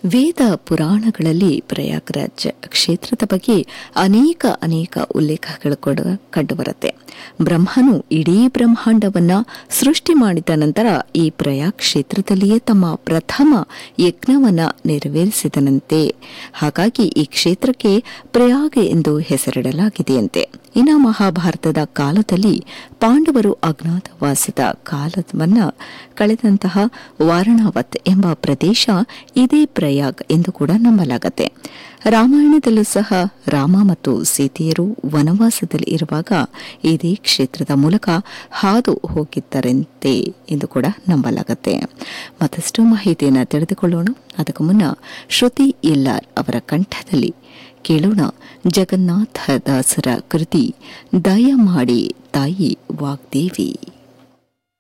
ವೇದ ಪುರಾಣಗಳಲ್ಲಿ ಪ್ರಯಾಗ್ರಾಜ್ ಕ್ಷೇತ್ರದ ಬಗ್ಗೆ ಅನೇಕ ಅನೇಕ ಉಲ್ಲೇಖಗಳು ಕೂಡ ಕಂಡುಬರುತ್ತೆ ಬ್ರಹ್ಮನು ಇಡೀ ಬ್ರಹ್ಮಾಂಡವನ್ನ ಸೃಷ್ಟಿ ಮಾಡಿದ ನಂತರ ಈ ಪ್ರಯಾಗ್ ಕ್ಷೇತ್ರದಲ್ಲಿಯೇ ತಮ್ಮ ಪ್ರಥಮ ಯಜ್ಞವನ್ನ ನೆರವೇರಿಸಿದನಂತೆ ಹಾಗಾಗಿ ಈ ಕ್ಷೇತ್ರಕ್ಕೆ ಪ್ರಯಾಗ ಎಂದು ಹೆಸರಿಡಲಾಗಿದೆಯಂತೆ ಇನ್ನು ಮಹಾಭಾರತದ ಕಾಲದಲ್ಲಿ ಪಾಂಡವರು ಅಜ್ಞಾತವಾಸದ ಕಾಲವನ್ನ ಕಳೆದಂತಹ ವಾರಣಾವತ್ ಎಂಬ ಪ್ರದೇಶ ಇದೇ ಪ್ರಯಾಗ್ ಎಂದು ಕೂಡ ನಂಬಲಾಗತ್ತೆ ರಾಮಾಯಣದಲ್ಲೂ ಸಹ ರಾಮ ಮತ್ತು ಸೀತೆಯರು ವನವಾಸದಲ್ಲಿ ಇರುವಾಗ ಇದೇ ಕ್ಷೇತ್ರದ ಮೂಲಕ ಹಾದು ಹೋಗಿದ್ದರಂತೆ ಎಂದು ಕೂಡ ನಂಬಲಾಗತ್ತೆ ಮತ್ತಷ್ಟು ಮಾಹಿತಿಯನ್ನು ತಿಳಿದುಕೊಳ್ಳೋಣ ಅದಕ್ಕೂ ಮುನ್ನ ಶ್ರುತಿ ಇಲ್ಲಾರ್ ಅವರ ಕಂಠದಲ್ಲಿ ಕೇಳೋಣ ಜಗನ್ನಾಥ ದಾಸರ ಕೃತಿ ದಯ ಮಾಡಿ ತಾಯಿ ವಾಗ್ದೇವಿ